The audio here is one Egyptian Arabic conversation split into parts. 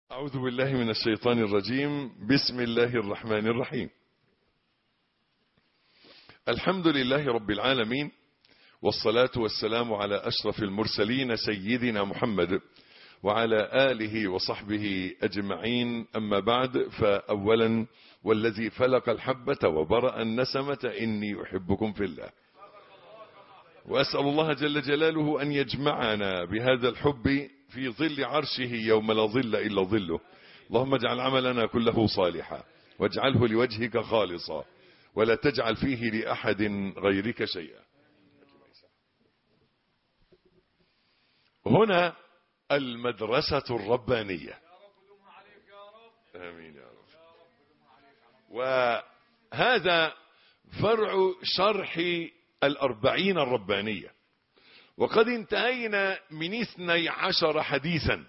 أعوذ بالله من الشيطان الرجيم بسم الله الرحمن الرحيم الحمد لله رب العالمين والصلاة والسلام على أشرف المرسلين سيدنا محمد وعلى آله وصحبه أجمعين أما بعد فأولا والذي فلق الحبة وبرأ النسمة إني أحبكم في الله وأسأل الله جل جلاله أن يجمعنا بهذا الحب في ظل عرشه يوم لا ظل إلا ظله اللهم اجعل عملنا كله صالحا واجعله لوجهك خالصا ولا تجعل فيه لأحد غيرك شيئا هنا المدرسة الربانية آمين يا رب وهذا فرع شرح الأربعين الربانية وقد انتهينا من اثني عشر حديثا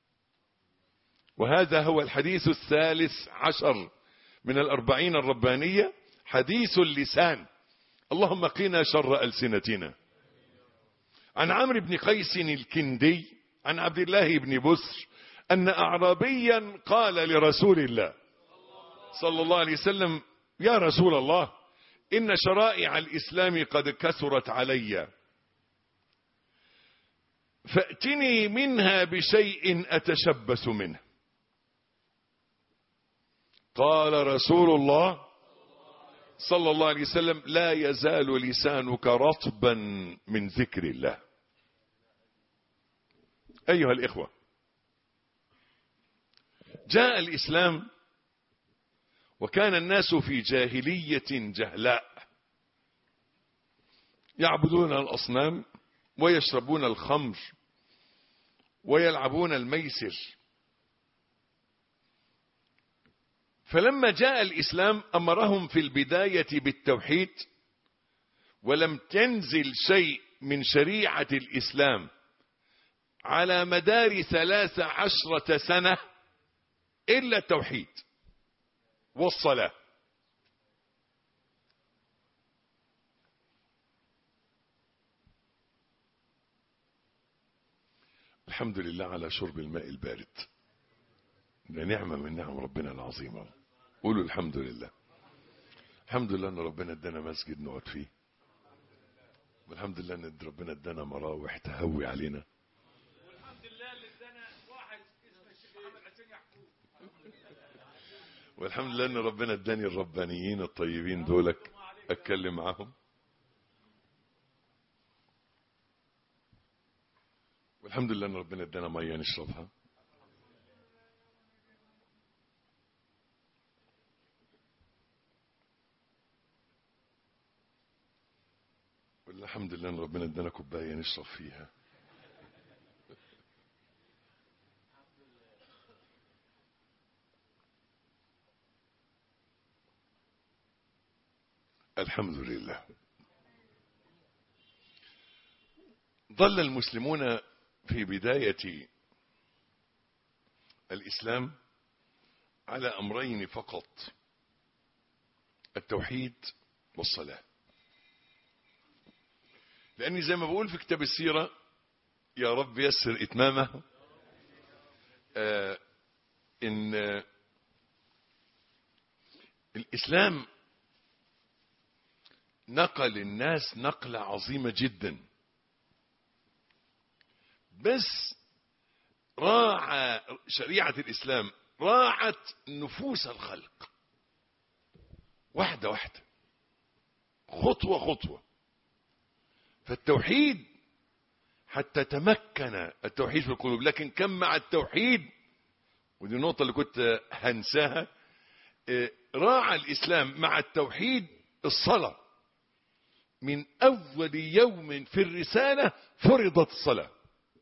وهذا هو الحديث الثالث عشر من الأربعين الربانية حديث اللسان اللهم قنا شر ألسنتنا عن عمرو بن قيس الكندي عن عبد الله بن بسر أن أعرابيا قال لرسول الله صلى الله عليه وسلم يا رسول الله إن شرائع الإسلام قد كثرت علي فأتني منها بشيء أتشبث منه قال رسول الله صلى الله عليه وسلم لا يزال لسانك رطبا من ذكر الله أيها الإخوة جاء الإسلام وكان الناس في جاهلية جهلاء يعبدون الأصنام ويشربون الخمر ويلعبون الميسر فلما جاء الإسلام أمرهم في البداية بالتوحيد ولم تنزل شيء من شريعة الإسلام على مدار ثلاث عشرة سنة إلا التوحيد والصلاة الحمد لله على شرب الماء البارد ده نعمة من نعم ربنا العظيمة قولوا الحمد لله الحمد لله ان ربنا ادانا مسجد نقعد فيه والحمد لله ان ربنا ادانا مراوح تهوي علينا والحمد لله اللي ادانا واحد اسمه الشيخ محمد حسين يعقوب والحمد لله ان ربنا اداني الربانيين الطيبين دولك اتكلم معاهم والحمد لله ان ربنا ادانا ميه نشربها والحمد لله ان ربنا ادانا كوبايه نشرب فيها الحمد لله ظل المسلمون في بداية الإسلام على أمرين فقط التوحيد والصلاة لأني زي ما بقول في كتاب السيرة يا رب يسر إتمامه آه إن آه الإسلام نقل الناس نقلة عظيمة جدا بس راعى شريعة الإسلام راعت نفوس الخلق واحدة واحدة خطوة خطوة فالتوحيد حتى تمكن التوحيد في القلوب لكن كم مع التوحيد ودي النقطة اللي كنت هنساها راعى الإسلام مع التوحيد الصلاة من أول يوم في الرسالة فرضت الصلاة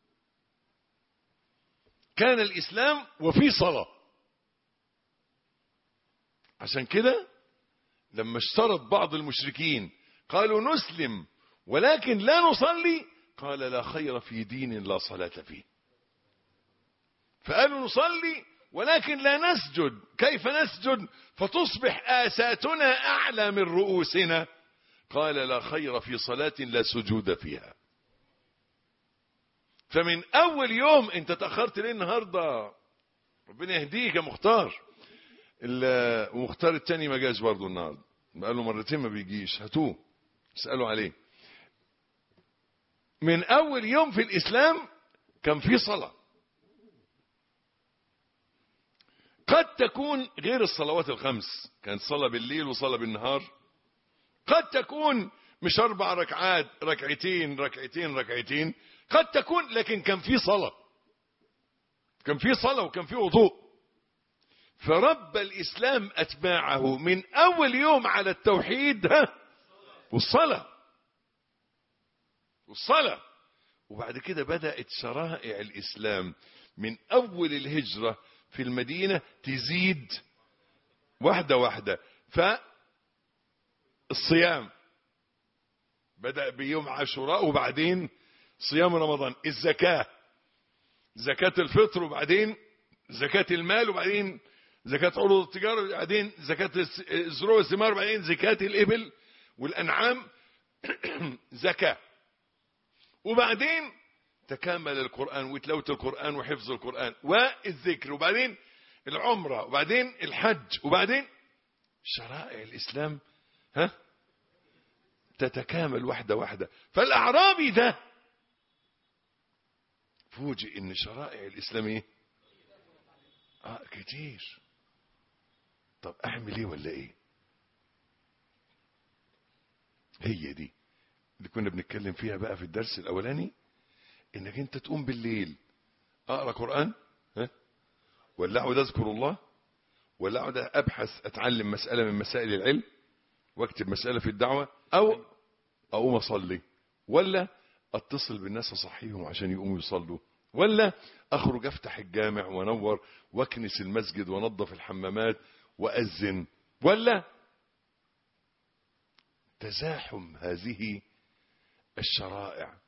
كان الإسلام وفي صلاة عشان كده لما اشترط بعض المشركين قالوا نسلم ولكن لا نصلي قال لا خير في دين لا صلاة فيه فقالوا نصلي ولكن لا نسجد كيف نسجد فتصبح آساتنا أعلى من رؤوسنا قال لا خير في صلاة لا سجود فيها فمن اول يوم انت تأخرت ليه النهاردة ربنا يهديك يا مختار ال- ومختار التاني ما جاش برضه النهارده بقاله مرتين ما بيجيش هاتوه اسالوا عليه من اول يوم في الاسلام كان في صلاه قد تكون غير الصلوات الخمس كانت صلاه بالليل وصلاه بالنهار قد تكون مش اربع ركعات ركعتين ركعتين ركعتين قد تكون لكن كان في صلاه كان في صلاه وكان في وضوء فرب الاسلام اتباعه من اول يوم على التوحيد ها والصلاه والصلاه وبعد كده بدات شرائع الاسلام من اول الهجره في المدينه تزيد واحده واحده فالصيام بدا بيوم عاشوراء وبعدين صيام رمضان الزكاه زكاه الفطر وبعدين زكاه المال وبعدين زكاة عروض التجارة وبعدين زكاة الس- الزروع والثمار وبعدين زكاة الإبل والأنعام زكاة وبعدين تكامل القرآن وتلاوة القرآن وحفظ القرآن والذكر وبعدين العمرة وبعدين الحج وبعدين شرائع الإسلام ها تتكامل واحدة واحدة فالأعرابي ده فوجئ إن شرائع الإسلام إيه؟ آه كتير طب اعمل ايه ولا ايه هي دي اللي كنا بنتكلم فيها بقى في الدرس الاولاني انك انت تقوم بالليل اقرا قران ها ولا اقعد اذكر الله ولا اقعد ابحث اتعلم مساله من مسائل العلم واكتب مساله في الدعوه او اقوم اصلي ولا اتصل بالناس اصحيهم عشان يقوموا يصلوا ولا اخرج افتح الجامع وانور واكنس المسجد وانظف الحمامات واذن ولا تزاحم هذه الشرائع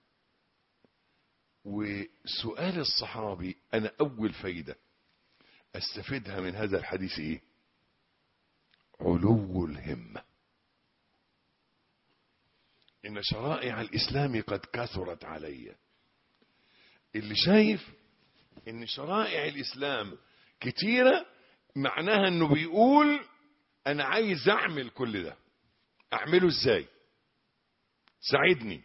وسؤال الصحابي انا اول فايده استفيدها من هذا الحديث ايه علو الهمه ان شرائع الاسلام قد كثرت علي اللي شايف ان شرائع الاسلام كتيره معناها انه بيقول انا عايز اعمل كل ده اعمله ازاي ساعدني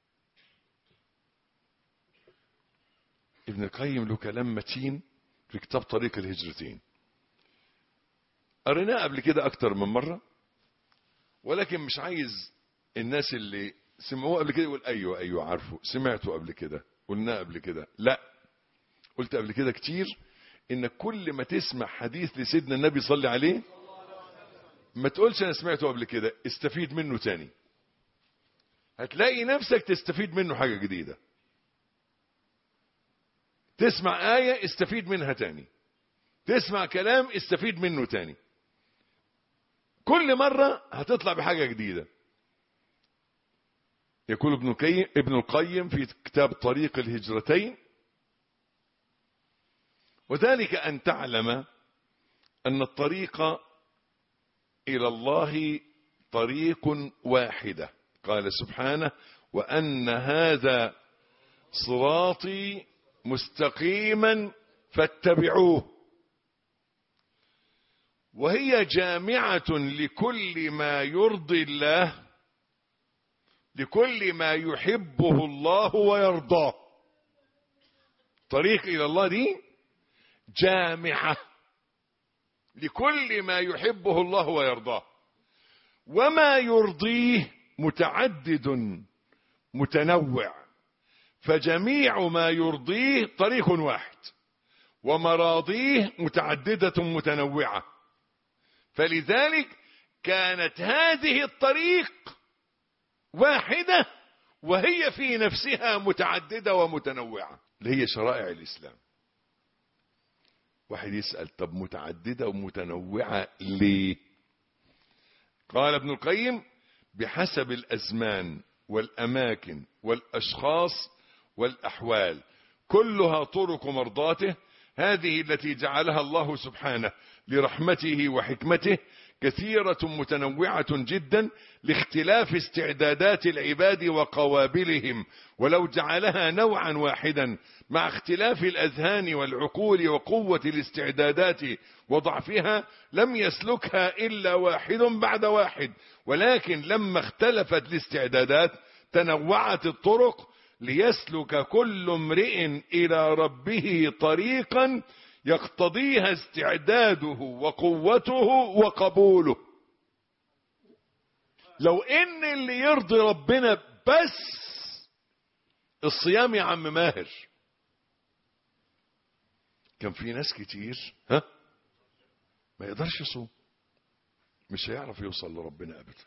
ابن القيم له كلام متين في كتاب طريق الهجرتين قريناه قبل كده اكتر من مره ولكن مش عايز الناس اللي سمعوه قبل كده يقول ايوه ايوه عارفه سمعته قبل كده قلناه قبل كده لا قلت قبل كده كتير ان كل ما تسمع حديث لسيدنا النبي صلى عليه ما تقولش انا سمعته قبل كده استفيد منه تاني هتلاقي نفسك تستفيد منه حاجة جديدة تسمع آية استفيد منها تاني تسمع كلام استفيد منه تاني كل مرة هتطلع بحاجة جديدة يقول ابن القيم ابن القيم في كتاب طريق الهجرتين وذلك أن تعلم أن الطريق إلى الله طريق واحدة قال سبحانه وأن هذا صراطي مستقيما فاتبعوه وهي جامعة لكل ما يرضي الله لكل ما يحبه الله ويرضاه طريق إلى الله دي جامعة لكل ما يحبه الله ويرضاه وما يرضيه متعدد متنوع فجميع ما يرضيه طريق واحد ومراضيه متعددة متنوعة فلذلك كانت هذه الطريق واحدة وهي في نفسها متعددة ومتنوعة اللي هي شرائع الإسلام واحد يسأل طب متعددة ومتنوعة ليه قال ابن القيم بحسب الأزمان والأماكن والأشخاص والأحوال كلها طرق مرضاته هذه التي جعلها الله سبحانه لرحمته وحكمته كثيرة متنوعة جدا لاختلاف استعدادات العباد وقوابلهم ولو جعلها نوعا واحدا مع اختلاف الأذهان والعقول وقوة الاستعدادات وضعفها لم يسلكها إلا واحد بعد واحد ولكن لما اختلفت الاستعدادات تنوعت الطرق ليسلك كل امرئ إلى ربه طريقا يقتضيها استعداده وقوته وقبوله لو ان اللي يرضي ربنا بس الصيام يا عم ماهر كان في ناس كتير ها ما يقدرش يصوم مش هيعرف يوصل لربنا ابدا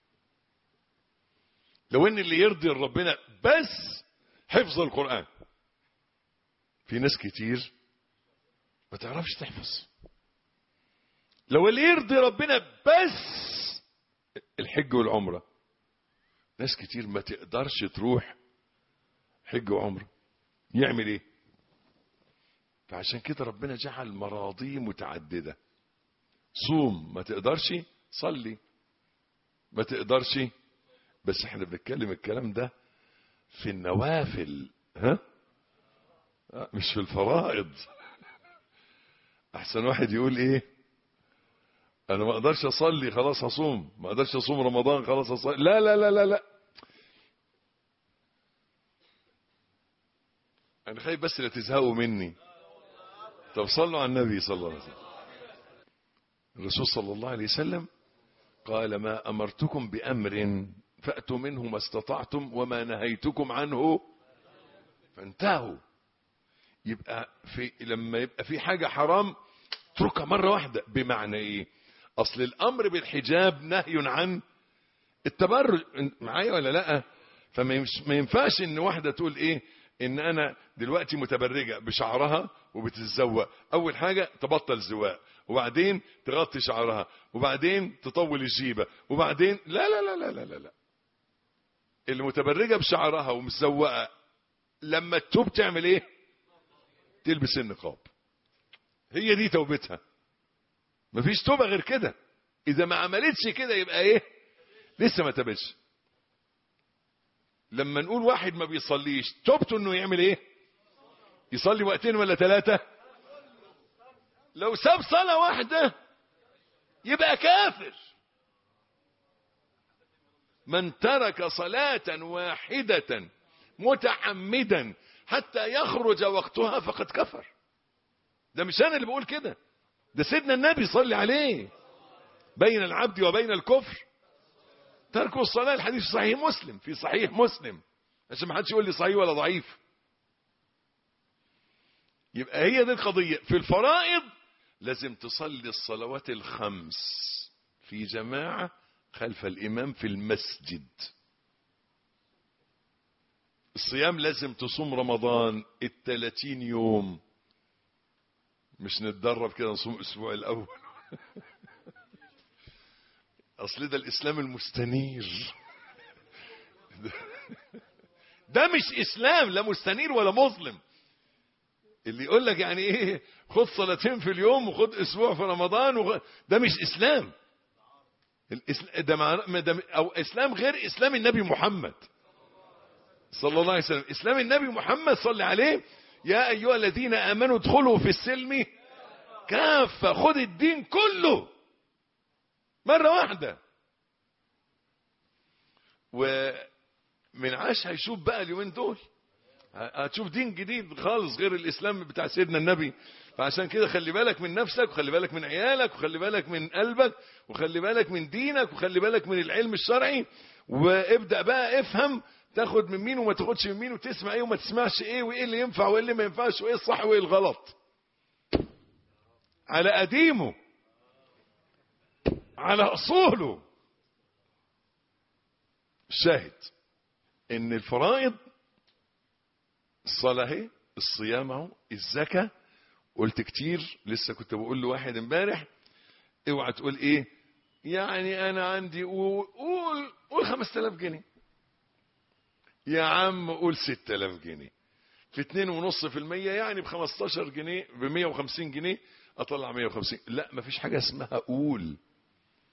لو ان اللي يرضي ربنا بس حفظ القرآن في ناس كتير ما تعرفش تحفظ لو اللي يرضي ربنا بس الحج والعمرة ناس كتير ما تقدرش تروح حج وعمرة يعمل ايه فعشان كده ربنا جعل مراضي متعددة صوم ما تقدرش صلي ما تقدرش بس احنا بنتكلم الكلام ده في النوافل ها آه، مش في الفرائض احسن واحد يقول ايه انا ما اقدرش اصلي خلاص هصوم ما اقدرش اصوم رمضان خلاص اصلي لا لا لا لا لا انا خايف بس لا تزهقوا مني طب صلوا على النبي صلى الله عليه وسلم الرسول صلى الله عليه وسلم قال ما امرتكم بامر فاتوا منه ما استطعتم وما نهيتكم عنه فانتهوا يبقى في لما يبقى في حاجه حرام اتركها مره واحده بمعنى ايه اصل الامر بالحجاب نهي عن التبرج معايا ولا لا فما يمش- ما ينفعش ان واحده تقول ايه ان انا دلوقتي متبرجه بشعرها وبتتزوق اول حاجه تبطل زواق وبعدين تغطي شعرها وبعدين تطول الجيبه وبعدين لا لا لا لا لا لا, لا. اللي متبرجه بشعرها ومزوقه لما تتوب تعمل ايه تلبس النقاب هي دي توبتها مفيش توبه غير كده اذا ما عملتش كده يبقى ايه لسه ما تابتش لما نقول واحد ما بيصليش توبته انه يعمل ايه يصلي وقتين ولا ثلاثة لو ساب صلاة واحدة يبقى كافر من ترك صلاة واحدة متعمدا حتى يخرج وقتها فقد كفر ده مش انا اللي بقول كده ده سيدنا النبي صلي عليه بين العبد وبين الكفر تركوا الصلاة الحديث في صحيح مسلم في صحيح مسلم عشان ما حدش يقول لي صحيح ولا ضعيف يبقى هي دي القضية في الفرائض لازم تصلي الصلوات الخمس في جماعة خلف الإمام في المسجد الصيام لازم تصوم رمضان التلاتين يوم مش نتدرب كده نصوم الأسبوع الأول اصل ده الاسلام المستنير ده مش اسلام لا مستنير ولا مظلم اللي يقول لك يعني ايه خد صلاتين في اليوم وخد اسبوع في رمضان وخ... ده مش اسلام الإسل... ده, مع... ده او اسلام غير اسلام النبي محمد صلى الله عليه وسلم اسلام النبي محمد صلى عليه يا ايها الذين امنوا ادخلوا في السلم كافه خد الدين كله مرة واحدة ومن عاش هيشوف بقى اليومين دول هتشوف دين جديد خالص غير الإسلام بتاع سيدنا النبي فعشان كده خلي بالك من نفسك وخلي بالك من عيالك وخلي بالك من قلبك وخلي بالك من دينك وخلي بالك من العلم الشرعي وابدأ بقى افهم تاخد من مين وما تاخدش من مين وتسمع ايه وما تسمعش ايه وايه اللي ينفع وايه اللي ما ينفعش وايه الصح وايه الغلط على قديمه على اصوله الشاهد ان الفرائض الصلاة اهي الصيام اهو الزكاة قلت كتير لسه كنت بقول لواحد امبارح اوعى تقول ايه يعني انا عندي قول قول قول 5000 جنيه يا عم قول 6000 جنيه في 2.5% يعني ب 15 جنيه ب 150 جنيه اطلع 150 لا مفيش حاجه اسمها قول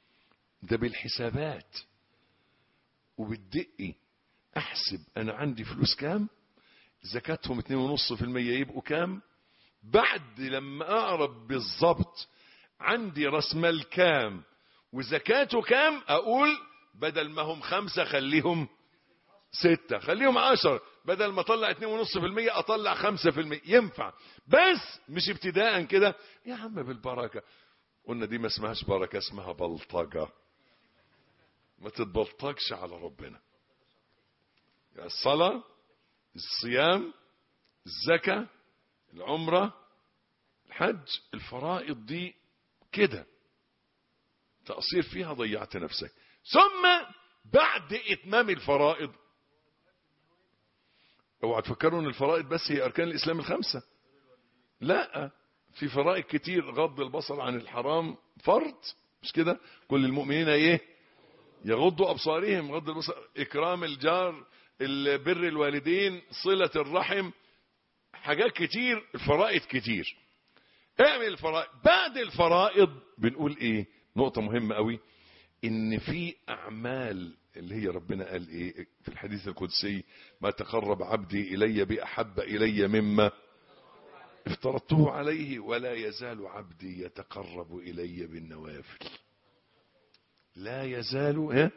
ده بالحسابات وبالدقي احسب انا عندي فلوس كام زكاتهم 2.5% يبقوا كام بعد لما اقرب بالظبط عندي راس مال كام وزكاته كام اقول بدل ما هم خمسة خليهم ستة خليهم عشر بدل ما اطلع اتنين ونص في المية اطلع خمسة في المية ينفع بس مش ابتداء كده يا عم بالبركة قلنا دي ما اسمهاش بركة اسمها بلطجة ما تتبلطجش على ربنا يعني الصلاة الصيام الزكاة العمرة الحج الفرائض دي كده تقصير فيها ضيعت نفسك ثم بعد اتمام الفرائض اوعى تفكروا ان الفرائض بس هي اركان الاسلام الخمسه لا في فرائض كتير غض البصر عن الحرام فرض مش كده كل المؤمنين ايه يغضوا ابصارهم غض البصر اكرام الجار بر الوالدين صله الرحم حاجات كتير الفرائض كتير اعمل الفرائض بعد الفرائض بنقول ايه نقطه مهمه قوي ان في اعمال اللي هي ربنا قال ايه في الحديث القدسي ما تقرب عبدي الي باحب الي مما افترضته عليه ولا يزال عبدي يتقرب الي بالنوافل لا يزال ها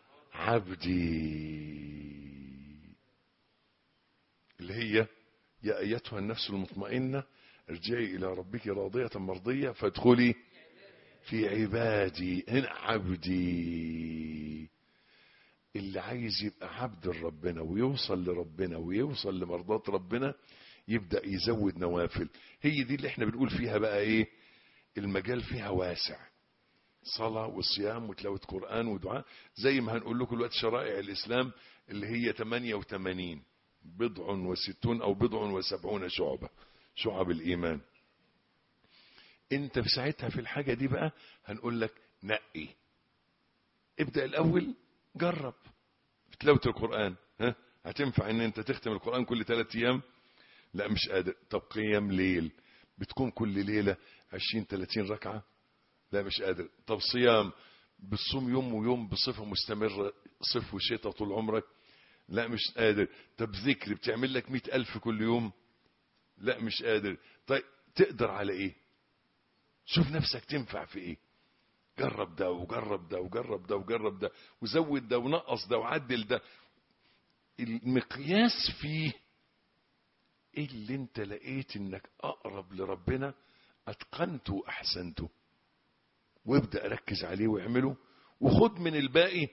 عبدي اللي هي يا ايتها النفس المطمئنه ارجعي الى ربك راضيه مرضيه فادخلي في عبادي هنا عبدي اللي عايز يبقى عبد لربنا ويوصل لربنا ويوصل لمرضاة ربنا يبدأ يزود نوافل هي دي اللي احنا بنقول فيها بقى ايه المجال فيها واسع صلاة وصيام وتلاوة قرآن ودعاء زي ما هنقول لكم دلوقتي شرائع الإسلام اللي هي 88 بضع وستون أو بضع وسبعون شعبة شعب الإيمان انت في ساعتها في الحاجة دي بقى هنقول لك نقي ابدأ الأول جرب في تلاوة القرآن ها هتنفع ان انت تختم القرآن كل ثلاث ايام لا مش قادر طب قيام ليل بتكون كل ليلة 20 30 ركعة لا مش قادر طب صيام بتصوم يوم ويوم بصفة مستمرة صيف وشتاء طول عمرك لا مش قادر طب ذكر بتعمل لك مئة ألف كل يوم لا مش قادر طيب تقدر على ايه شوف نفسك تنفع في ايه جرب ده وجرب ده وجرب ده وجرب ده وزود ده ونقص ده وعدل ده المقياس فيه ايه اللي انت لقيت انك اقرب لربنا اتقنته واحسنته وابدا ركز عليه واعمله وخد من الباقي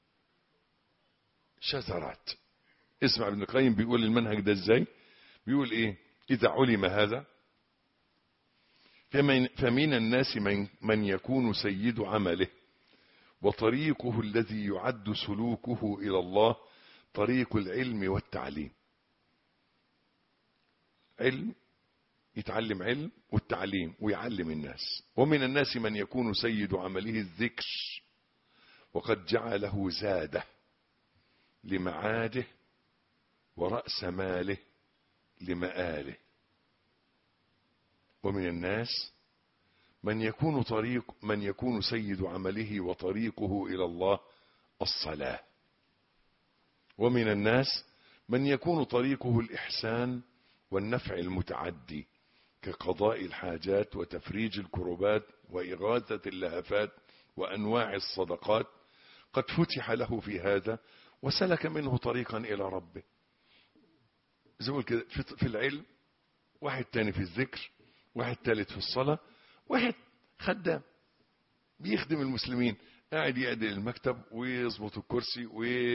شذرات اسمع ابن القيم بيقول المنهج ده ازاي بيقول ايه اذا علم هذا فمن, فمن الناس من, من يكون سيد عمله وطريقه الذي يعد سلوكه إلى الله طريق العلم والتعليم علم يتعلم علم والتعليم ويعلم الناس ومن الناس من يكون سيد عمله الذكر وقد جعله زاده لمعاده ورأس ماله لمآله ومن الناس من يكون طريق من يكون سيد عمله وطريقه إلى الله الصلاة ومن الناس من يكون طريقه الإحسان والنفع المتعدي كقضاء الحاجات وتفريج الكربات وإغاثة اللهفات وأنواع الصدقات قد فتح له في هذا وسلك منه طريقا إلى ربه زي كده في العلم واحد تاني في الذكر واحد ثالث في الصلاة واحد خدام بيخدم المسلمين قاعد يعدل المكتب ويظبط الكرسي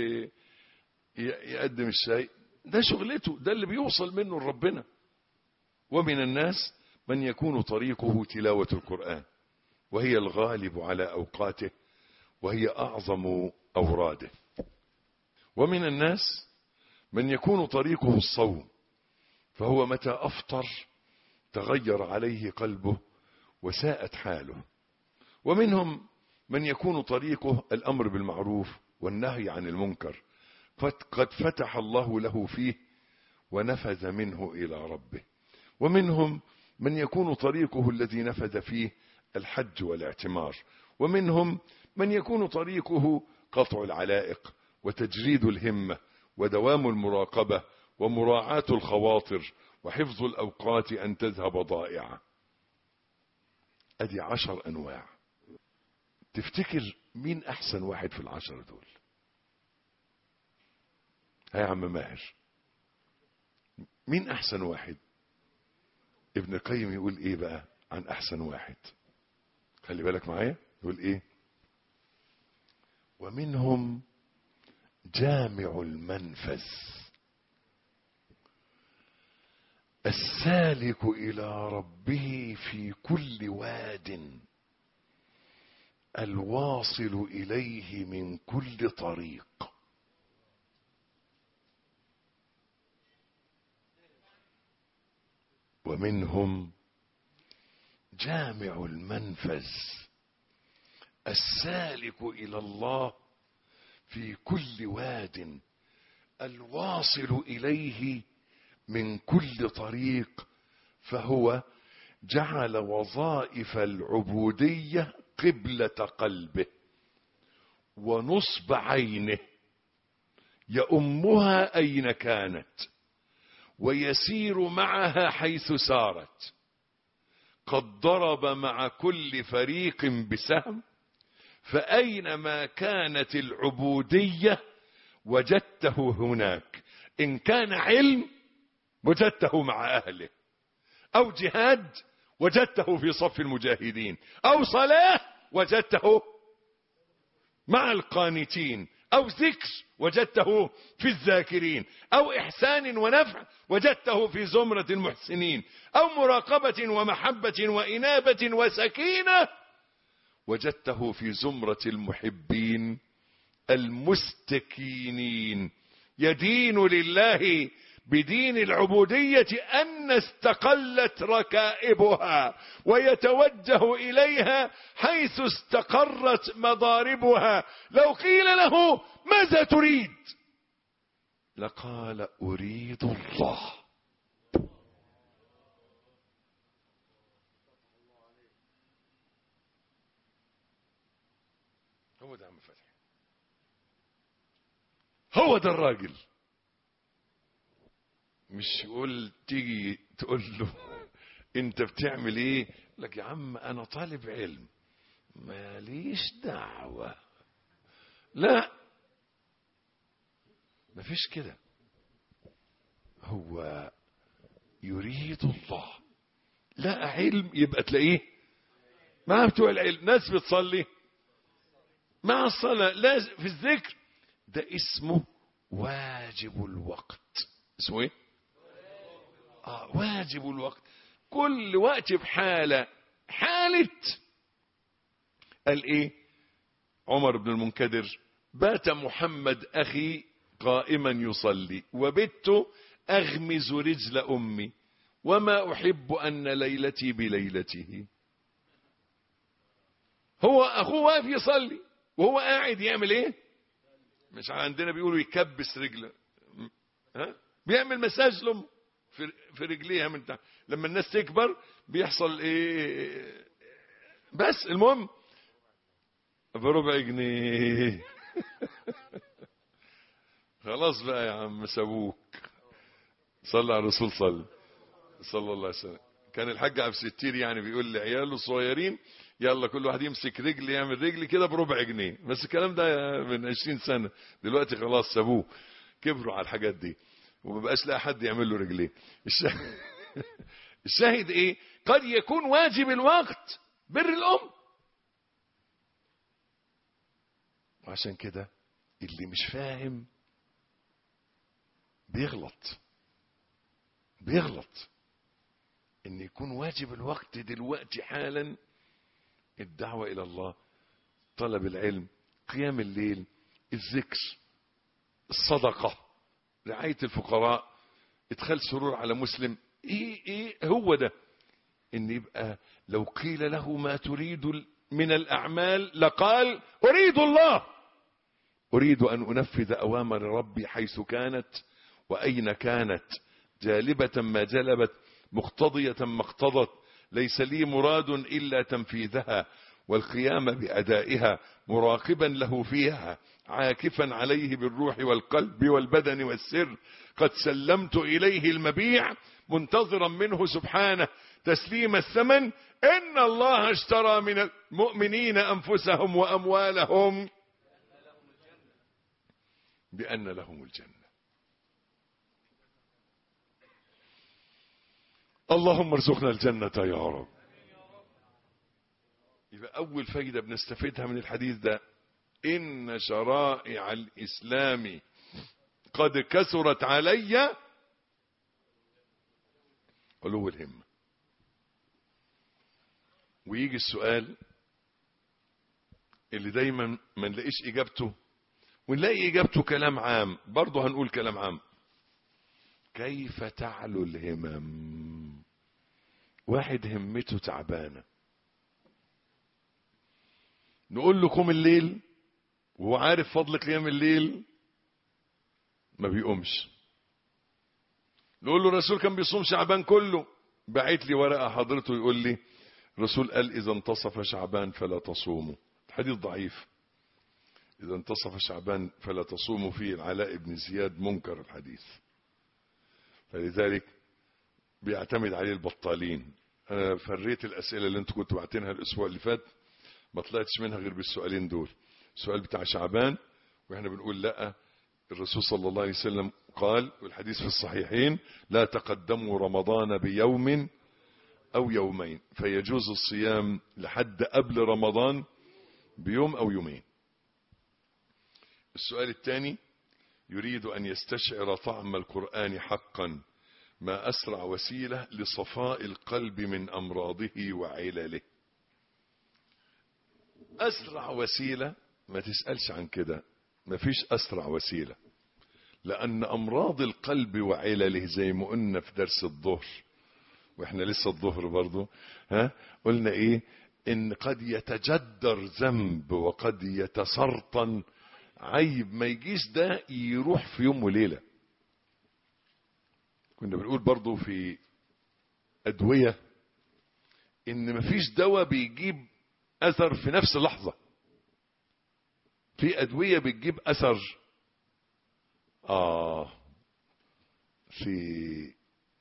ويقدم الشاي ده شغلته ده اللي بيوصل منه لربنا ومن الناس من يكون طريقه تلاوة القرآن وهي الغالب على أوقاته وهي أعظم أوراده ومن الناس من يكون طريقه الصوم فهو متى أفطر تغير عليه قلبه وساءت حاله ومنهم من يكون طريقه الأمر بالمعروف والنهي عن المنكر قد فتح الله له فيه ونفذ منه إلى ربه ومنهم من يكون طريقه الذي نفذ فيه الحج والاعتمار ومنهم من يكون طريقه قطع العلائق وتجريد الهمة ودوام المراقبة ومراعاة الخواطر وحفظ الأوقات أن تذهب ضائعة أدي عشر أنواع تفتكر مين أحسن واحد في العشرة دول ها يا عم ماهر مين أحسن واحد ابن القيم يقول إيه بقى عن أحسن واحد خلي بالك معايا يقول إيه ومنهم جامع المنفذ السالك إلى ربه في كل واد الواصل إليه من كل طريق ومنهم جامع المنفذ السالك إلى الله في كل واد الواصل إليه من كل طريق فهو جعل وظائف العبودية قبلة قلبه ونصب عينه يؤمها أين كانت ويسير معها حيث سارت قد ضرب مع كل فريق بسهم فأينما كانت العبودية وجدته هناك إن كان علم وجدته مع أهله أو جهاد وجدته في صف المجاهدين أو صلاة وجدته مع القانتين أو ذكر وجدته في الذاكرين أو إحسان ونفع وجدته في زمرة المحسنين أو مراقبة ومحبة وإنابة وسكينة وجدته في زمرة المحبين المستكينين يدين لله بدين العبودية أن استقلت ركائبها ويتوجه إليها حيث استقرت مضاربها لو قيل له ماذا تريد لقال أريد الله هو ده عم فتحي هو ده الراجل مش يقول تيجي تقول له انت بتعمل ايه لك يا عم انا طالب علم ماليش دعوة لا مفيش كده هو يريد الله لا علم يبقى تلاقيه مع بتوع العلم ناس بتصلي مع الصلاة لازم في الذكر ده اسمه واجب الوقت اسمه ايه آه واجب الوقت كل وقت بحالة حالة قال ايه عمر بن المنكدر بات محمد اخي قائما يصلي وبت اغمز رجل امي وما احب ان ليلتي بليلته هو اخوه واقف يصلي وهو قاعد يعمل ايه مش عندنا بيقولوا يكبس رجله ها بيعمل مساج لامه في في رجليها من تحت لما الناس تكبر بيحصل ايه بس المهم بربع جنيه خلاص بقى يا عم سابوك صلى على الرسول صلى صلى الله عليه وسلم كان الحاج عبد الستير يعني بيقول لعياله الصغيرين يلا كل واحد يمسك رجل يعمل رجل كده بربع جنيه بس الكلام ده من 20 سنة دلوقتي خلاص سابوه كبروا على الحاجات دي ومبقاش لاقي حد يعمل له رجليه الشاهد, الشاهد ايه قد يكون واجب الوقت بر الام وعشان كده اللي مش فاهم بيغلط بيغلط ان يكون واجب الوقت دلوقتي حالا الدعوة الى الله طلب العلم قيام الليل الذكر الصدقة رعاية الفقراء ادخال سرور على مسلم ايه ايه هو ده ان يبقى لو قيل له ما تريد من الاعمال لقال اريد الله اريد ان انفذ اوامر ربي حيث كانت واين كانت جالبة ما جلبت مقتضية ما اقتضت ليس لي مراد الا تنفيذها والقيام بأدائها مراقبا له فيها عاكفا عليه بالروح والقلب والبدن والسر قد سلمت إليه المبيع منتظرا منه سبحانه تسليم الثمن إن الله اشترى من المؤمنين أنفسهم وأموالهم بأن لهم الجنة اللهم ارزقنا الجنة يا رب يبقى أول فايدة بنستفيدها من الحديث ده إن شرائع الإسلام قد كثرت علي علو الهمة ويجي السؤال اللي دايما ما نلاقيش إجابته ونلاقي إجابته كلام عام برضه هنقول كلام عام كيف تعلو الهمم واحد همته تعبانة نقول له قوم الليل وهو عارف فضل قيام الليل ما بيقومش نقول له الرسول كان بيصوم شعبان كله بعت لي ورقة حضرته يقول لي الرسول قال إذا انتصف شعبان فلا تصوموا الحديث ضعيف إذا انتصف شعبان فلا تصوموا فيه العلاء بن زياد منكر الحديث فلذلك بيعتمد عليه البطالين أنا فريت الأسئلة اللي انتوا كنتوا بعتينها الأسبوع اللي فات ما طلعتش منها غير بالسؤالين دول السؤال بتاع شعبان واحنا بنقول لا الرسول صلى الله عليه وسلم قال والحديث في الصحيحين لا تقدموا رمضان بيوم أو يومين فيجوز الصيام لحد قبل رمضان بيوم أو يومين السؤال الثاني يريد أن يستشعر طعم القرآن حقا ما أسرع وسيلة لصفاء القلب من أمراضه وعلله أسرع وسيلة ما تسألش عن كده ما فيش أسرع وسيلة لأن أمراض القلب وعلله زي ما قلنا في درس الظهر واحنا لسه الظهر برضو ها قلنا ايه ان قد يتجدر ذنب وقد يتسرطن عيب ما يجيش ده يروح في يوم وليلة كنا بنقول برضو في أدوية إن مفيش دواء بيجيب أثر في نفس اللحظة في أدوية بتجيب أثر آه في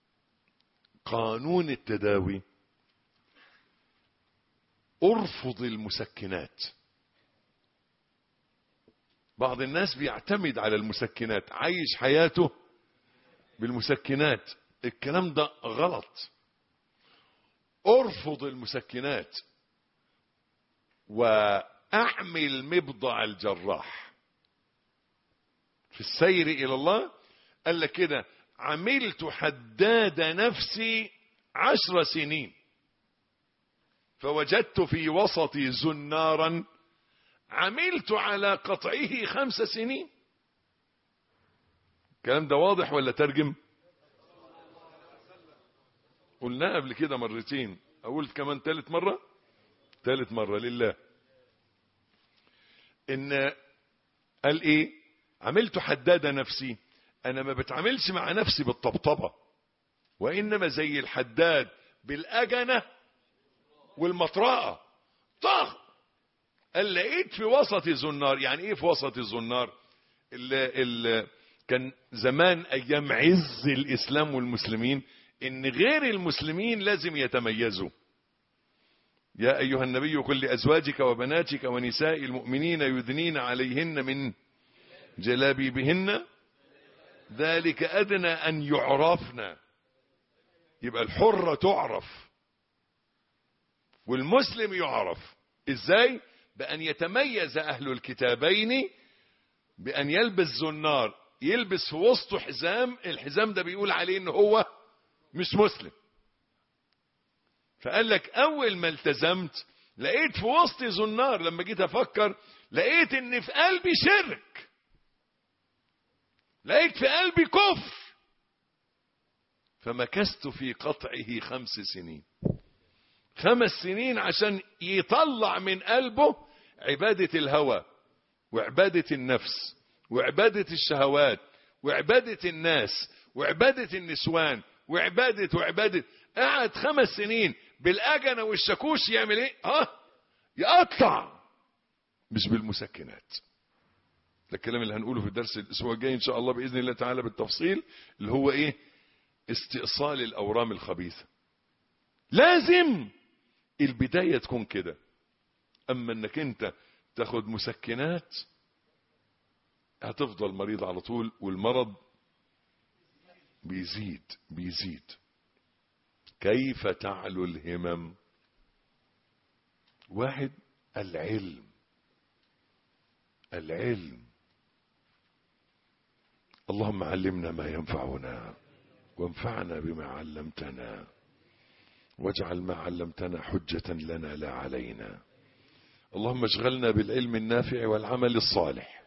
قانون التداوي ارفض المسكنات بعض الناس بيعتمد على المسكنات عايش حياته بالمسكنات الكلام ده غلط ارفض المسكنات واعمل مبضع الجراح في السير الى الله قال لك كده عملت حداد نفسي عشر سنين فوجدت في وسطي زنارا عملت على قطعه خمس سنين الكلام ده واضح ولا ترجم قلنا قبل كده مرتين اقول كمان ثالث مرة ثالث مرة لله ان قال ايه عملت حداد نفسي انا ما بتعاملش مع نفسي بالطبطبة وانما زي الحداد بالاجنة والمطرقة طخ قال لقيت في وسط الزنار يعني ايه في وسط الزنار اللي اللي كان زمان ايام عز الاسلام والمسلمين ان غير المسلمين لازم يتميزوا يا ايها النبي قل لازواجك وبناتك ونساء المؤمنين يدنين عليهن من جلابيبهن ذلك ادنى ان يعرفن يبقى الحرة تعرف والمسلم يعرف ازاي بان يتميز اهل الكتابين بان يلبس زنار يلبس في وسطه حزام الحزام ده بيقول عليه ان هو مش مسلم فقال لك اول ما التزمت لقيت في وسطي زنار لما جيت افكر لقيت ان في قلبي شرك لقيت في قلبي كفر فمكثت في قطعه خمس سنين خمس سنين عشان يطلع من قلبه عبادة الهوى وعبادة النفس وعبادة الشهوات وعبادة الناس وعبادة النسوان وعبادة وعبادة قعد خمس سنين بالأجنة والشاكوش يعمل ايه ها يقطع مش بالمسكنات ده الكلام اللي هنقوله في الدرس الاسبوع الجاي ان شاء الله باذن الله تعالى بالتفصيل اللي هو ايه استئصال الاورام الخبيثه لازم البدايه تكون كده اما انك انت تاخد مسكنات هتفضل مريض على طول والمرض بيزيد بيزيد كيف تعلو الهمم واحد العلم العلم اللهم علمنا ما ينفعنا وانفعنا بما علمتنا واجعل ما علمتنا حجة لنا لا علينا اللهم اشغلنا بالعلم النافع والعمل الصالح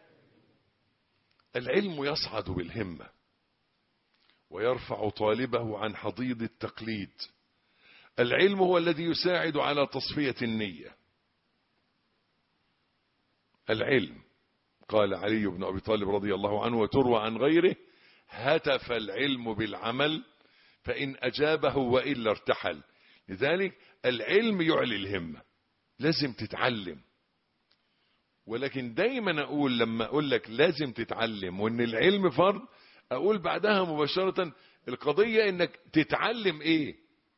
العلم يصعد بالهمة ويرفع طالبه عن حضيض التقليد العلم هو الذي يساعد على تصفية النية العلم قال علي بن أبي طالب رضي الله عنه وتروى عن غيره هتف العلم بالعمل فإن أجابه وإلا ارتحل لذلك العلم يعلي الهمة لازم تتعلم ولكن دايما أقول لما أقول لك لازم تتعلم وإن العلم فرض أقول بعدها مباشرة القضية إنك تتعلم إيه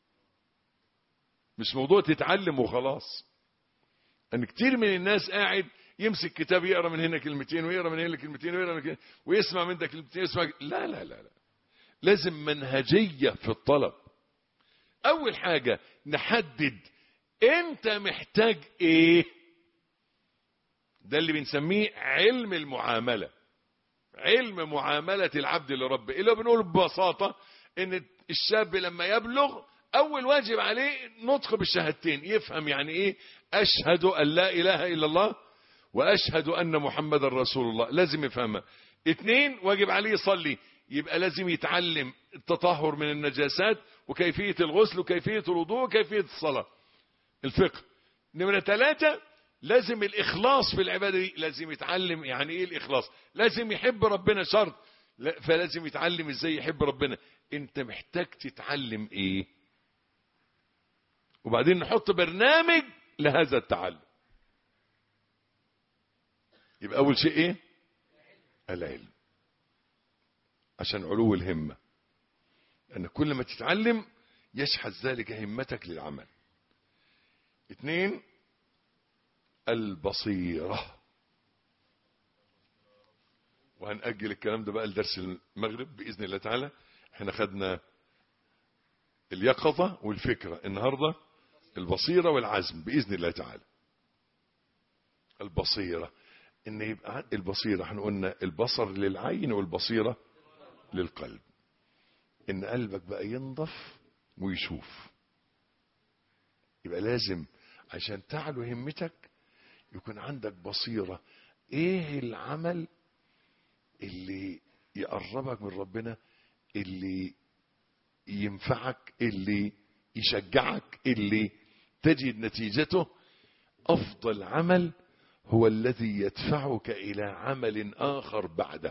مش موضوع تتعلم وخلاص ان كتير من الناس قاعد يمسك كتاب يقرا من هنا كلمتين ويقرا من هنا كلمتين ويقرا من كلمتين ويسمع من ده كلمتين يسمع لا لا لا لا لازم منهجيه في الطلب اول حاجه نحدد انت محتاج ايه ده اللي بنسميه علم المعامله علم معامله العبد لربه اللي بنقول ببساطه ان الشاب لما يبلغ اول واجب عليه نطق بالشهادتين يفهم يعني ايه اشهد ان لا اله الا الله واشهد ان محمد رسول الله لازم يفهمها اتنين واجب عليه يصلي يبقى لازم يتعلم التطهر من النجاسات وكيفية الغسل وكيفية الوضوء وكيفية الصلاة الفقه نمرة ثلاثة لازم الإخلاص في العبادة دي لازم يتعلم يعني إيه الإخلاص لازم يحب ربنا شرط لا- فلازم يتعلم إزاي يحب ربنا أنت محتاج تتعلم إيه وبعدين نحط برنامج لهذا التعلم يبقى أول شيء إيه العلم عشان علو الهمة أن كل ما تتعلم يشحذ ذلك همتك للعمل اثنين البصيرة وهنأجل الكلام ده بقى لدرس المغرب بإذن الله تعالى احنا خدنا اليقظة والفكرة النهاردة البصيرة والعزم بإذن الله تعالى البصيرة ان يبقى البصيرة احنا قلنا البصر للعين والبصيرة للقلب ان قلبك بقى ينضف ويشوف يبقى لازم عشان تعلو همتك يكون عندك بصيرة ايه العمل اللي يقربك من ربنا اللي ينفعك اللي يشجعك اللي تجد نتيجته افضل عمل هو الذي يدفعك الى عمل اخر بعده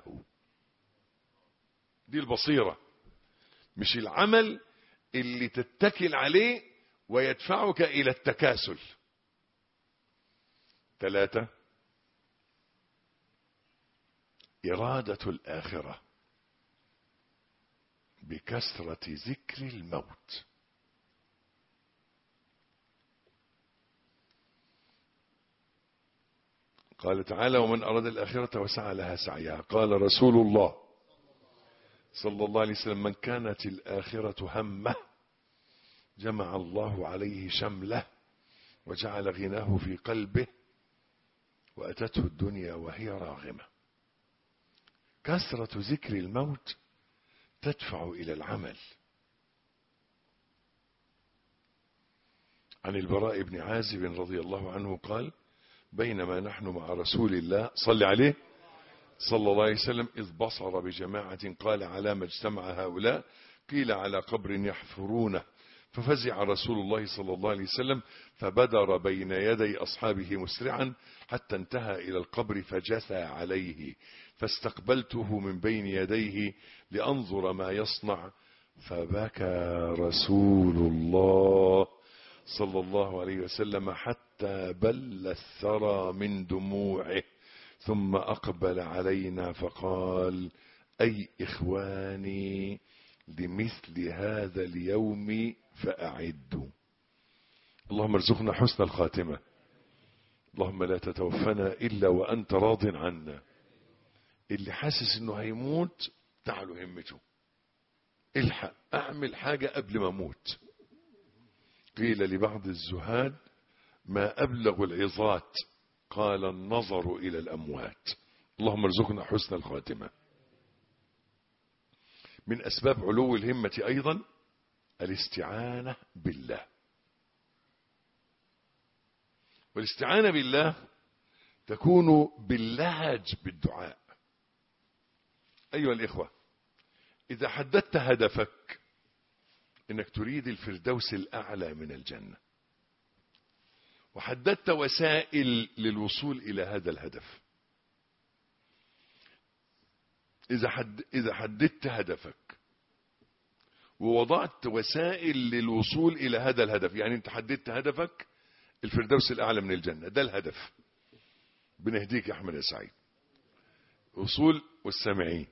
دي البصيرة مش العمل اللي تتكل عليه ويدفعك الى التكاسل ثلاثة إرادة الآخرة بكثرة ذكر الموت قال تعالى ومن أراد الآخرة وسعى لها سعيها قال رسول الله صلى الله عليه وسلم من كانت الآخرة همه جمع الله عليه شمله وجعل غناه في قلبه وأتته الدنيا وهي راغمة كثرة ذكر الموت تدفع إلى العمل عن البراء بن عازب رضي الله عنه قال بينما نحن مع رسول الله صلى عليه صلى الله عليه وسلم إذ بصر بجماعة قال على ما اجتمع هؤلاء قيل على قبر يحفرونه ففزع رسول الله صلى الله عليه وسلم فبدر بين يدي أصحابه مسرعا حتى انتهى إلى القبر فجثى عليه فاستقبلته من بين يديه لأنظر ما يصنع فبكى رسول الله صلى الله عليه وسلم حتى حتى بل الثرى من دموعه ثم أقبل علينا فقال أي إخواني لمثل هذا اليوم فأعدوا اللهم ارزقنا حسن الخاتمة اللهم لا تتوفنا إلا وأنت راض عنا اللي حاسس انه هيموت تعالوا همته الحق اعمل حاجة قبل ما اموت قيل لبعض الزهاد ما ابلغ العظات قال النظر الى الاموات اللهم ارزقنا حسن الخاتمة من اسباب علو الهمة ايضا الاستعانة بالله والاستعانة بالله تكون باللهج بالدعاء أيها الإخوة إذا حددت هدفك إنك تريد الفردوس الأعلى من الجنة وحددت وسائل للوصول إلى هذا الهدف إذا, حد إذا حددت هدفك ووضعت وسائل للوصول إلى هذا الهدف يعني أنت حددت هدفك الفردوس الأعلى من الجنة ده الهدف بنهديك يا أحمد يا سعيد وصول والسامعين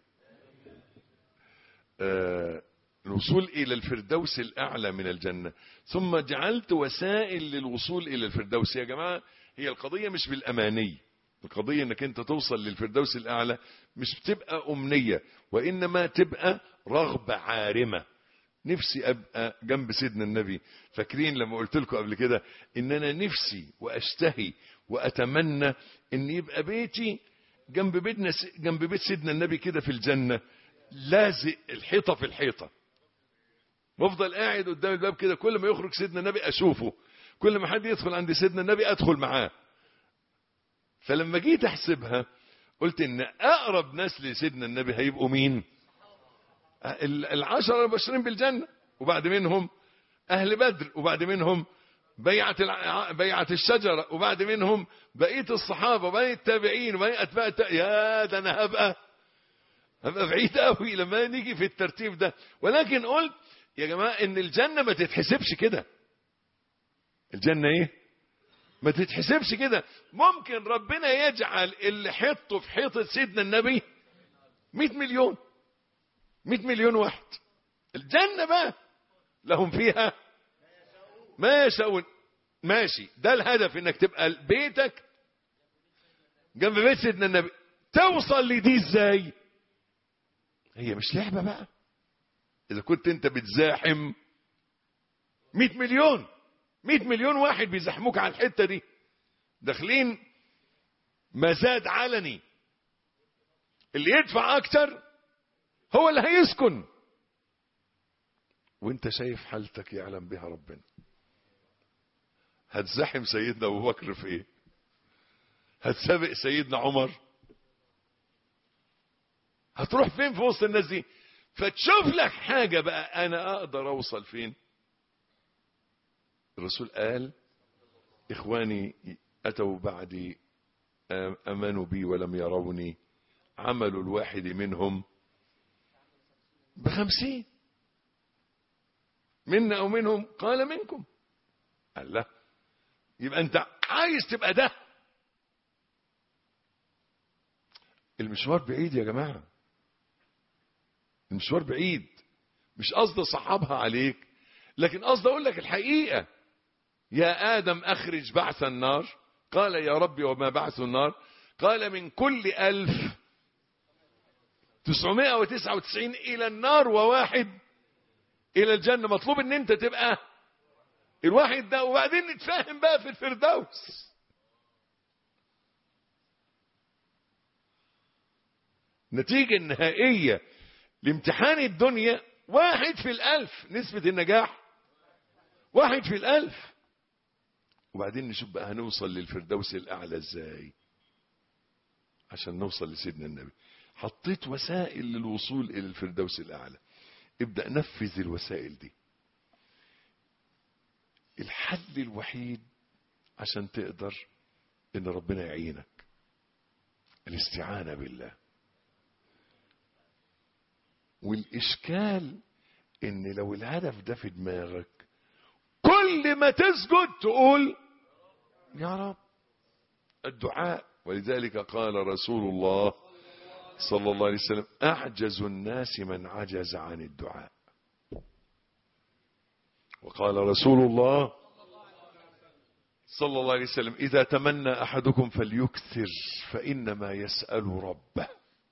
آه الوصول إلى الفردوس الأعلى من الجنة ثم جعلت وسائل للوصول إلى الفردوس يا جماعة هي القضية مش بالأماني القضية انك انت توصل للفردوس الأعلى مش بتبقى أمنية وإنما تبقى رغبة عارمة نفسي أبقى جنب سيدنا النبي فاكرين لما قلت لكم قبل كده إن أنا نفسي وأشتهي وأتمنى إن يبقى بيتي جنب بيتنا جنب بيت سيدنا النبي كده في الجنة لازق الحيطة في الحيطة وافضل قاعد قدام الباب كده كل ما يخرج سيدنا النبي اشوفه كل ما حد يدخل عند سيدنا النبي ادخل معاه فلما جيت احسبها قلت ان اقرب ناس لسيدنا النبي هيبقوا مين العشرة المبشرين بالجنة وبعد منهم اهل بدر وبعد منهم بيعة الع... بيعة الشجرة وبعد منهم بقية الصحابة وبقية التابعين وبقية أتباع الت... يا ده أنا هبقى هبقى بعيد قوي لما نيجي في الترتيب ده ولكن قلت يا جماعة ان الجنة ما تتحسبش كده الجنة ايه ما تتحسبش كده ممكن ربنا يجعل اللي حطه في حيطة سيدنا النبي 100 مليون 100 مليون واحد الجنة بقى لهم فيها ما يشاءون ماشي ده الهدف انك تبقى بيتك جنب بيت سيدنا النبي توصل لدي ازاي هي مش لعبة بقى إذا كنت أنت بتزاحم 100 مليون 100 مليون واحد بيزاحموك على الحتة دي داخلين مزاد علني اللي يدفع أكتر هو اللي هيسكن وانت شايف حالتك يعلم بها ربنا هتزاحم سيدنا ابو بكر في ايه هتسابق سيدنا عمر هتروح فين في وسط الناس دي فتشوف لك حاجة بقى أنا أقدر أوصل فين الرسول قال إخواني أتوا بعدي أمنوا بي ولم يروني عمل الواحد منهم بخمسين منا أو منهم قال منكم قال لا يبقى أنت عايز تبقى ده المشوار بعيد يا جماعه المشوار بعيد مش قصد صحابها عليك لكن قصد اقول لك الحقيقة يا آدم أخرج بعث النار قال يا ربي وما بعث النار قال من كل ألف تسعمائة وتسعة وتسعين إلى النار وواحد إلى الجنة مطلوب ان انت تبقى الواحد ده وبعدين نتفاهم بقى في الفردوس النتيجة النهائية لامتحان الدنيا واحد في الألف نسبة النجاح واحد في الألف وبعدين نشوف بقى هنوصل للفردوس الأعلى ازاي عشان نوصل لسيدنا النبي حطيت وسائل للوصول إلى الفردوس الأعلى ابدأ نفذ الوسائل دي الحل الوحيد عشان تقدر ان ربنا يعينك الاستعانة بالله والإشكال إن لو الهدف ده في دماغك كل ما تسجد تقول يا رب الدعاء ولذلك قال رسول الله صلى الله عليه وسلم أعجز الناس من عجز عن الدعاء وقال رسول الله صلى الله عليه وسلم إذا تمنى أحدكم فليكثر فإنما يسأل ربه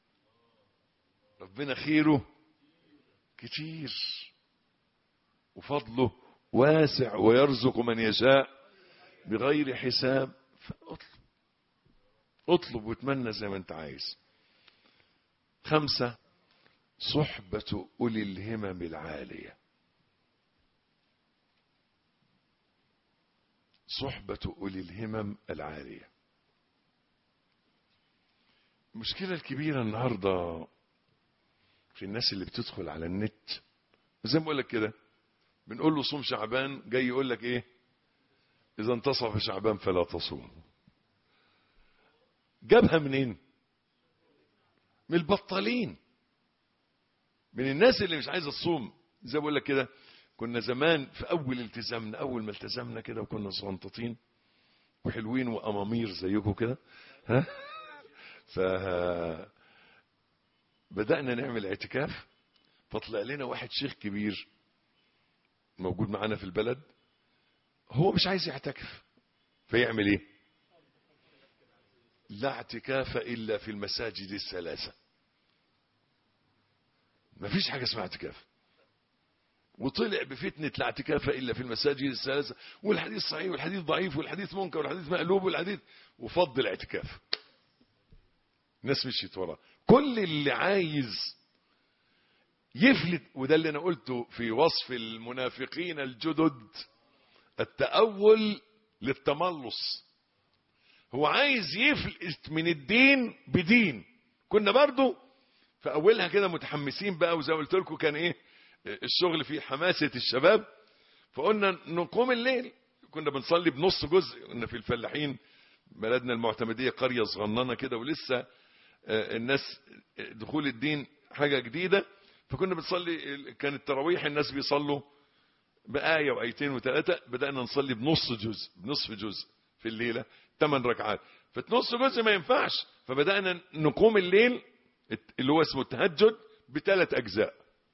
ربنا خيره كتير وفضله واسع ويرزق من يشاء بغير حساب فاطلب اطلب واتمنى زي ما انت عايز خمسة صحبة أولي الهمم العالية صحبة أولي الهمم العالية المشكلة الكبيرة النهاردة في الناس اللي بتدخل على النت زي ما بقول لك كده بنقول له صوم شعبان جاي يقول لك ايه اذا انتصف شعبان فلا تصوم جابها منين من البطالين من الناس اللي مش عايزه تصوم زي ما بقول لك كده كنا زمان في اول التزامنا اول ما التزمنا كده وكنا صنططين وحلوين وامامير زيكم كده ها ف بدأنا نعمل اعتكاف فطلع لنا واحد شيخ كبير موجود معانا في البلد هو مش عايز يعتكف فيعمل ايه لا اعتكاف الا في المساجد الثلاثه ما فيش حاجه اسمها اعتكاف وطلع بفتنة لا اعتكاف إلا في المساجد الثلاثة والحديث صحيح والحديث ضعيف والحديث منكر والحديث مقلوب والحديث وفضل اعتكاف الناس مشيت وراه كل اللي عايز يفلت وده اللي انا قلته في وصف المنافقين الجدد التأول للتملص هو عايز يفلت من الدين بدين كنا برضو في اولها كده متحمسين بقى وزي ما قلت لكم كان ايه الشغل فيه حماسة الشباب فقلنا نقوم الليل كنا بنصلي بنص جزء كنا في الفلاحين بلدنا المعتمدية قرية صغننة كده ولسه الناس دخول الدين حاجة جديدة فكنا بنصلي كان التراويح الناس بيصلوا بآية وآيتين وثلاثة بدأنا نصلي بنص جزء بنصف جزء في الليلة ثمان ركعات فنص جزء ما ينفعش فبدأنا نقوم الليل اللي هو اسمه التهجد بثلاث أجزاء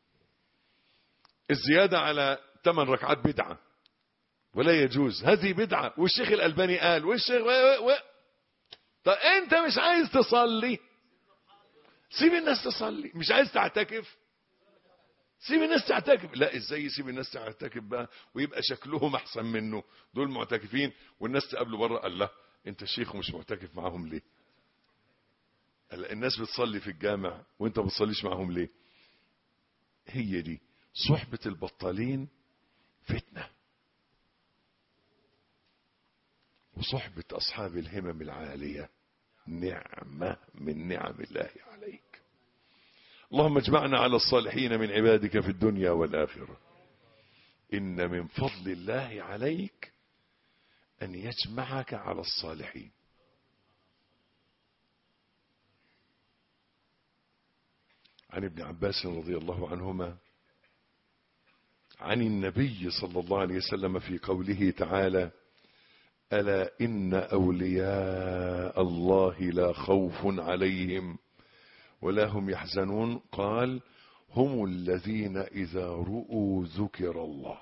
الزيادة على ثمان ركعات بدعة ولا يجوز هذه بدعة والشيخ الألباني قال والشيخ و... و... و... طب انت مش عايز تصلي سيب الناس تصلي مش عايز تعتكف سيب الناس تعتكف لا ازاي يسيب الناس تعتكف بقى ويبقى شكلهم احسن منه دول معتكفين والناس تقابله بره قال لا انت شيخ ومش معتكف معاهم ليه قال الناس بتصلي في الجامع وانت ما بتصليش معاهم ليه هي دي صحبة البطالين فتنة وصحبة أصحاب الهمم العالية نعمة من نعم الله عليك اللهم اجمعنا على الصالحين من عبادك في الدنيا والآخرة إن من فضل الله عليك أن يجمعك على الصالحين عن ابن عباس رضي الله عنهما عن النبي صلى الله عليه وسلم في قوله تعالى ألا إن أولياء الله لا خوف عليهم ولا هم يحزنون قال هم الذين إذا رؤوا ذكر الله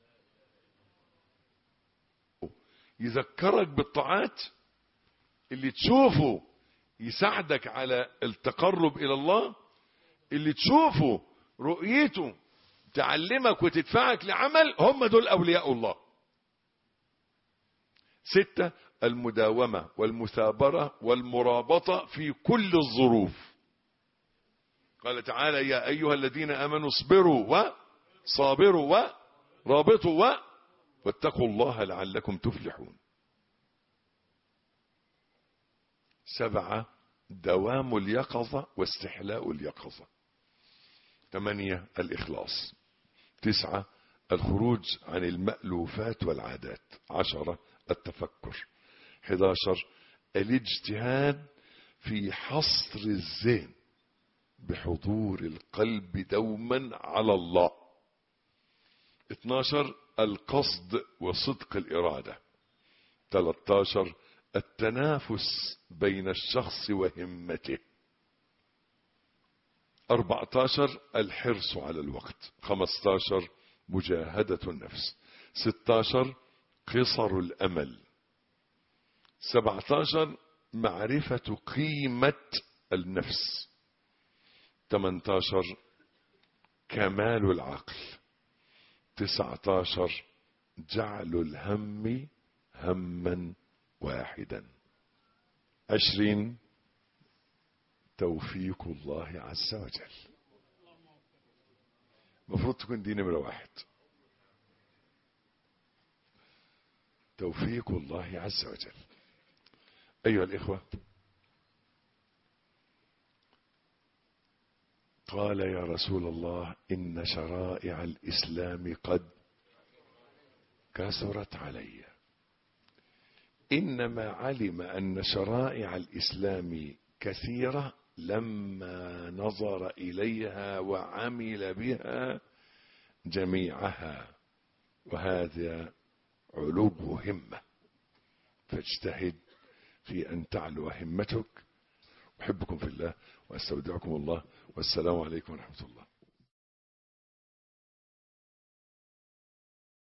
يذكرك بالطاعات اللي تشوفه يساعدك على التقرب إلى الله اللي تشوفه رؤيته تعلمك وتدفعك لعمل هم دول أولياء الله ستة المداومة والمثابرة والمرابطة في كل الظروف قال تعالى يا أيها الذين آمنوا اصبروا وصابروا ورابطوا و واتقوا الله لعلكم تفلحون سبعة دوام اليقظة واستحلاء اليقظة ثمانية الإخلاص تسعة الخروج عن المألوفات والعادات عشرة التفكر 11 الاجتهاد في حصر الذهن بحضور القلب دوما على الله 12 القصد وصدق الإرادة 13 التنافس بين الشخص وهمته 14 الحرص على الوقت 15 مجاهدة النفس 16 قصر الأمل 17 معرفة قيمة النفس 18 كمال العقل 19 جعل الهم هما واحدا عشرين توفيق الله عز وجل المفروض تكون دي نمرة واحد توفيق الله عز وجل أيها الإخوة قال يا رسول الله إن شرائع الإسلام قد كثرت علي إنما علم أن شرائع الإسلام كثيرة لما نظر إليها وعمل بها جميعها وهذا علو همة فاجتهد في أن تعلو همتك أحبكم في الله وأستودعكم الله والسلام عليكم ورحمة الله